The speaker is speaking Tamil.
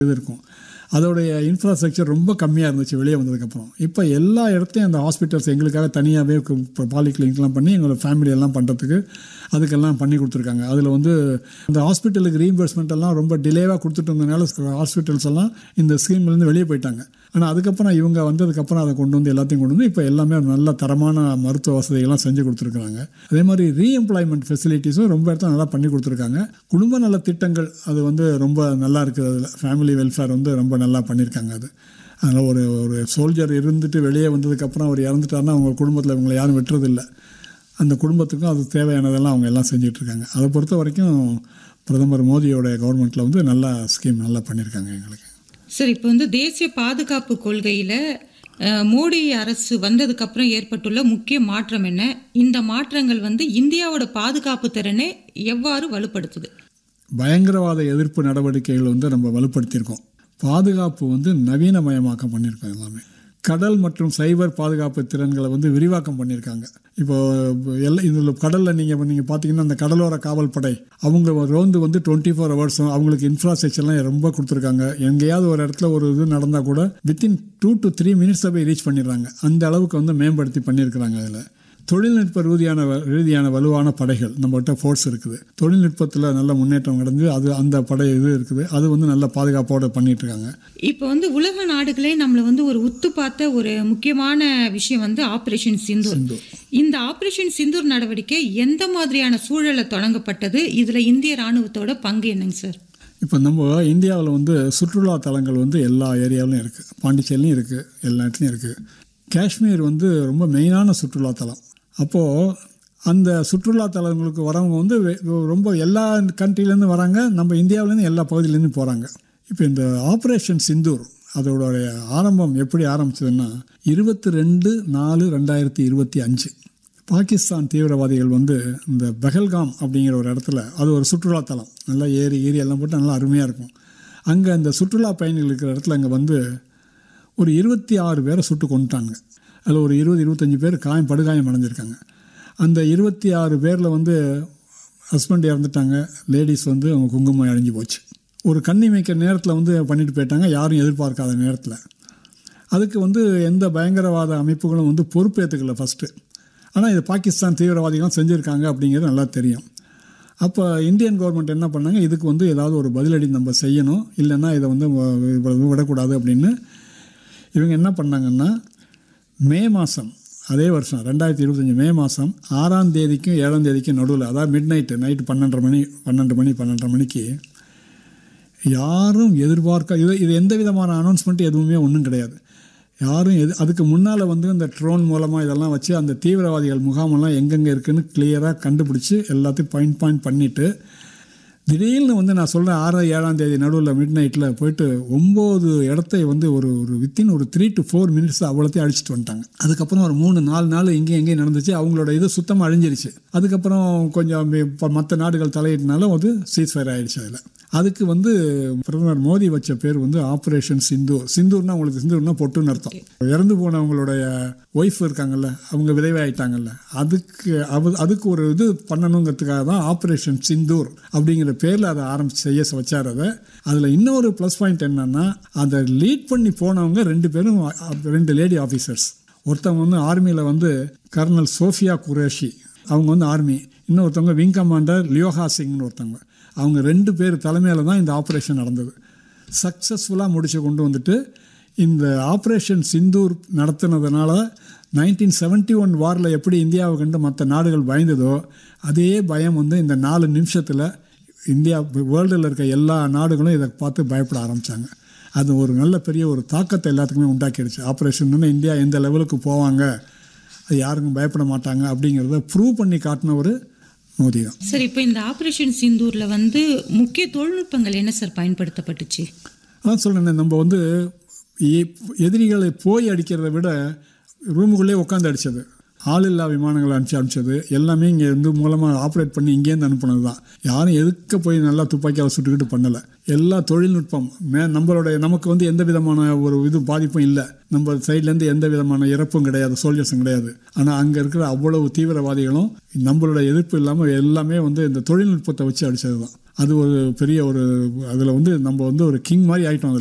இது இருக்கும் அதோடைய இன்ஃப்ராஸ்ட்ரக்சர் ரொம்ப கம்மியாக இருந்துச்சு வெளியே வந்ததுக்கப்புறம் இப்போ எல்லா இடத்தையும் அந்த ஹாஸ்பிட்டல்ஸ் எங்களுக்காக தனியாகவே இப்போ பாலிகிளினிக்லாம் பண்ணி எங்களோட ஃபேமிலி எல்லாம் பண்ணுறதுக்கு அதுக்கெல்லாம் பண்ணி கொடுத்துருக்காங்க அதில் வந்து இந்த ஹாஸ்பிட்டலுக்கு ரீஇம்பர்ஸ்மெண்ட் எல்லாம் ரொம்ப டிலேவாக கொடுத்துட்டு இருந்தனால ஹாஸ்பிட்டல்ஸ் எல்லாம் இந்த ஸ்கீம்லேருந்து வெளியே போயிட்டாங்க ஆனால் அதுக்கப்புறம் இவங்க வந்ததுக்கப்புறம் அதை கொண்டு வந்து எல்லாத்தையும் கொண்டு வந்து இப்போ எல்லாமே நல்ல தரமான மருத்துவ வசதிகள்லாம் செஞ்சு கொடுத்துருக்குறாங்க அதே மாதிரி ரீஎம்ப்ளாய்மெண்ட் ஃபெசிலிட்டிஸும் ரொம்ப இடத்துல நல்லா பண்ணி கொடுத்துருக்காங்க குடும்ப நல திட்டங்கள் அது வந்து ரொம்ப நல்லா இருக்குது அதில் ஃபேமிலி வெல்ஃபேர் வந்து ரொம்ப நல்லா பண்ணியிருக்காங்க அது அதனால் ஒரு ஒரு சோல்ஜர் இருந்துட்டு வெளியே வந்ததுக்கப்புறம் அவர் இறந்துட்டாருன்னா அவங்க குடும்பத்தில் இவங்களை யாரும் வெட்டுறதில்லை அந்த குடும்பத்துக்கும் அது தேவையானதெல்லாம் அவங்க எல்லாம் செஞ்சுட்டு இருக்காங்க அதை பொறுத்த வரைக்கும் பிரதமர் மோடியோட கவர்மெண்ட்டில் வந்து நல்ல ஸ்கீம் நல்லா பண்ணியிருக்காங்க எங்களுக்கு சார் இப்போ வந்து தேசிய பாதுகாப்பு கொள்கையில் அஹ், மோடி அரசு வந்ததுக்கு அப்புறம் ஏற்பட்டுள்ள முக்கிய மாற்றம் என்ன இந்த மாற்றங்கள் வந்து இந்தியாவோட பாதுகாப்பு திறனை எவ்வாறு வலுப்படுத்துது பயங்கரவாத எதிர்ப்பு நடவடிக்கைகள் வந்து நம்ம வலுப்படுத்தியிருக்கோம் பாதுகாப்பு வந்து நவீனமயமாக்கம் பண்ணியிருக்கோம் எல்லாமே கடல் மற்றும் சைபர் பாதுகாப்பு திறன்களை வந்து விரிவாக்கம் பண்ணியிருக்காங்க இப்போ எல்லாம் இதில் கடலில் நீங்கள் நீங்கள் பார்த்தீங்கன்னா அந்த கடலோர காவல் படை அவங்க ரோந்து வந்து டுவெண்ட்டி ஃபோர் ஹவர்ஸும் அவங்களுக்கு இன்ஃப்ராஸ்ட்ரக்சர்லாம் ரொம்ப கொடுத்துருக்காங்க எங்கேயாவது ஒரு இடத்துல ஒரு இது நடந்தால் கூட வித்தின் டூ டு த்ரீ மினிட்ஸில் போய் ரீச் பண்ணிடுறாங்க அந்த அளவுக்கு வந்து மேம்படுத்தி பண்ணியிருக்கிறாங்க அதில் தொழில்நுட்ப ரீதியான வ- ரீதியான வலுவான படைகள் நம்மகிட்ட ஃபோர்ஸ் இருக்குது தொழில்நுட்பத்தில் நல்ல முன்னேற்றம் அடைஞ்சு அது அந்த படை இது இருக்குது அது வந்து நல்ல பாதுகாப்போடு பண்ணிட்டு இருக்காங்க இப்போ வந்து உலக நாடுகளே நம்மளை வந்து ஒரு உத்து பார்த்த ஒரு முக்கியமான விஷயம் வந்து ஆபரேஷன் சிந்தூர் இந்த ஆபரேஷன் சிந்தூர் நடவடிக்கை எந்த மாதிரியான சூழலை தொடங்கப்பட்டது இதில் இந்திய ராணுவத்தோட பங்கு என்னங்க சார் இப்போ நம்ம இந்தியாவில் வந்து சுற்றுலா தலங்கள் வந்து எல்லா ஏரியாவிலும் இருக்குது பாண்டிச்சேரிலையும் இருக்குது எல்லா இடத்துலையும் இருக்குது காஷ்மீர் வந்து ரொம்ப மெயினான சுற்றுலா தலம் அப்போது அந்த சுற்றுலா தலங்களுக்கு வரவங்க வந்து வெ- ரொம்ப எல்லா கண்ட்ரிலேருந்து வராங்க நம்ம இந்தியாவிலேருந்து எல்லா பகுதியிலேருந்து போகிறாங்க இப்போ இந்த ஆப்ரேஷன் சிந்தூர் அதோடைய ஆரம்பம் எப்படி ஆரம்பிச்சதுன்னா இருபத்தி ரெண்டு நாலு ரெண்டாயிரத்தி இருபத்தி அஞ்சு பாகிஸ்தான் தீவிரவாதிகள் வந்து இந்த பெஹல்காம் அப்படிங்கிற ஒரு இடத்துல அது ஒரு சுற்றுலா தலம் நல்லா ஏரி ஏரி எல்லாம் போட்டு நல்லா அருமையாக இருக்கும் அங்கே இந்த சுற்றுலா பயணிகள் இருக்கிற இடத்துல அங்கே வந்து ஒரு இருபத்தி ஆறு பேரை சுட்டு கொண்டுட்டாங்க அதில் ஒரு இருபது இருபத்தஞ்சி பேர் காயம் படுகாயம் அடைஞ்சிருக்காங்க அந்த இருபத்தி ஆறு பேரில் வந்து ஹஸ்பண்ட் இறந்துட்டாங்க லேடிஸ் வந்து அவங்க குங்குமம் அழிஞ்சு போச்சு ஒரு கண்ணி வைக்கிற நேரத்தில் வந்து பண்ணிட்டு போயிட்டாங்க யாரும் எதிர்பார்க்காத நேரத்தில் அதுக்கு வந்து எந்த பயங்கரவாத அமைப்புகளும் வந்து பொறுப்பேற்றுக்கல ஃபஸ்ட்டு ஆனால் இது பாகிஸ்தான் தீவிரவாதிகளும் செஞ்சுருக்காங்க அப்படிங்கிறது நல்லா தெரியும் அப்போ இந்தியன் கவர்மெண்ட் என்ன பண்ணாங்க இதுக்கு வந்து ஏதாவது ஒரு பதிலடி நம்ம செய்யணும் இல்லைன்னா இதை வந்து வ- இவ்வளவு விடக்கூடாது அப்படின்னு இவங்க என்ன பண்ணாங்கன்னா மே மாதம் அதே வருஷம் ரெண்டாயிரத்தி இருபத்தஞ்சி மே மாதம் ஆறாம் தேதிக்கும் ஏழாம் தேதிக்கும் நடுவில் அதாவது மிட் நைட்டு நைட்டு பன்னெண்டரை மணி பன்னெண்டு மணி பன்னெண்டரை மணிக்கு யாரும் எதிர்பார்க்க இது இது எந்த விதமான அனௌன்ஸ்மெண்ட் எதுவுமே ஒன்றும் கிடையாது யாரும் எது அதுக்கு முன்னால் வந்து இந்த ட்ரோன் மூலமாக இதெல்லாம் வச்சு அந்த தீவிரவாதிகள் முகாமெல்லாம் எங்கெங்கே இருக்குன்னு கிளியராக கண்டுபிடிச்சி எல்லாத்தையும் பாயிண்ட் பாயிண்ட் பண்ணிவிட்டு திடீர்னு வந்து நான் சொல்கிறேன் ஆறு ஏழாம் தேதி நடுவில் மிட் நைட்டில் போயிட்டு ஒம்பது இடத்தை வந்து ஒரு ஒரு வித்தின் ஒரு த்ரீ டு ஃபோர் மினிட்ஸ் அவ்வளோத்தையும் அழிச்சிட்டு வந்துட்டாங்க அதுக்கப்புறம் ஒரு மூணு நாலு நாள் இங்கேயும் எங்கேயும் நடந்துச்சு அவங்களோட இது சுத்தமாக அழிஞ்சிருச்சு அதுக்கப்புறம் கொஞ்சம் மற்ற நாடுகள் தலையிட்டனால வந்து சீஸ் ஃபயர் ஆயிடுச்சு அதில் அதுக்கு வந்து பிரதமர் மோடி வச்ச பேர் வந்து ஆப்ரேஷன் சிந்தூர் சிந்தூர்னா உங்களுக்கு சிந்தூர்னா பொட்டுன்னு அர்த்தம் இறந்து போனவங்களுடைய ஒய்ஃப் இருக்காங்கல்ல அவங்க விதவையாயிட்டாங்கல்ல அதுக்கு அவ அதுக்கு ஒரு இது பண்ணணுங்கிறதுக்காக தான் ஆப்ரேஷன் சிந்தூர் அப்படிங்கிற பேரில் அதை ஆரம்பிச்சு செய்ய வச்சார் அதை அதில் இன்னொரு ப்ளஸ் பாயிண்ட் என்னன்னா அதை லீட் பண்ணி போனவங்க ரெண்டு பேரும் அ- ரெண்டு லேடி ஆஃபீஸர்ஸ் ஒருத்தவங்க வந்து ஆர்மியில் வந்து கர்னல் சோஃபியா குரேஷி அவங்க வந்து ஆர்மி இன்னொருத்தவங்க விங் கமாண்டர் லியோஹா சிங்னு ஒருத்தவங்க அவங்க ரெண்டு பேர் தலைமையில் தான் இந்த ஆப்ரேஷன் நடந்தது சக்ஸஸ்ஃபுல்லாக முடிச்சு கொண்டு வந்துட்டு இந்த ஆப்ரேஷன் சிந்தூர் நடத்துனதுனால நைன்டீன் செவன்ட்டி ஒன் வாரில் எப்படி இந்தியாவை கண்டு மற்ற நாடுகள் பயந்ததோ அதே பயம் வந்து இந்த நாலு நிமிஷத்தில் இந்தியா வேர்ல்டில் இருக்க எல்லா நாடுகளும் இதை பார்த்து பயப்பட ஆரம்பித்தாங்க அது ஒரு நல்ல பெரிய ஒரு தாக்கத்தை எல்லாத்துக்குமே உண்டாக்கிடுச்சு ஆப்ரேஷன் இந்தியா எந்த லெவலுக்கு போவாங்க அது யாருக்கும் பயப்பட மாட்டாங்க அப்படிங்கிறத ப்ரூவ் பண்ணி காட்டின ஒரு மோடி தான் சார் இப்போ இந்த ஆபரேஷன் சிந்தூர்ல வந்து முக்கிய தொழில்நுட்பங்கள் என்ன சார் பயன்படுத்தப்பட்டுச்சு அதான் சொல்கிறேன் நம்ம வந்து எ- எதிரிகளை போய் அடிக்கிறத விட ரூமுக்குள்ளே உட்காந்து அடித்தது ஆளில்லா விமானங்களை அனுப்பிச்சு அனுப்பிச்சது எல்லாமே இங்கே இருந்து மூலமாக ஆப்ரேட் பண்ணி இங்கேருந்து அனுப்புனது தான் யாரும் எதுக்க போய் நல்லா துப்பாக்கியால் சுட்டுக்கிட்டு பண்ணலை எல்லா தொழில்நுட்பம் மே நம்மளுடைய நமக்கு வந்து எந்த விதமான ஒரு இது பாதிப்பும் இல்லை நம்ம சைட்லேருந்து எந்த விதமான இறப்பும் கிடையாது சோல்ஜர்ஸும் கிடையாது ஆனால் அங்கே இருக்கிற அவ்வளவு தீவிரவாதிகளும் நம்மளோட எதிர்ப்பு இல்லாமல் எல்லாமே வந்து இந்த தொழில்நுட்பத்தை வச்சு அடித்தது தான் அது ஒரு பெரிய ஒரு அதில் வந்து நம்ம வந்து ஒரு கிங் மாதிரி ஆயிட்டோம்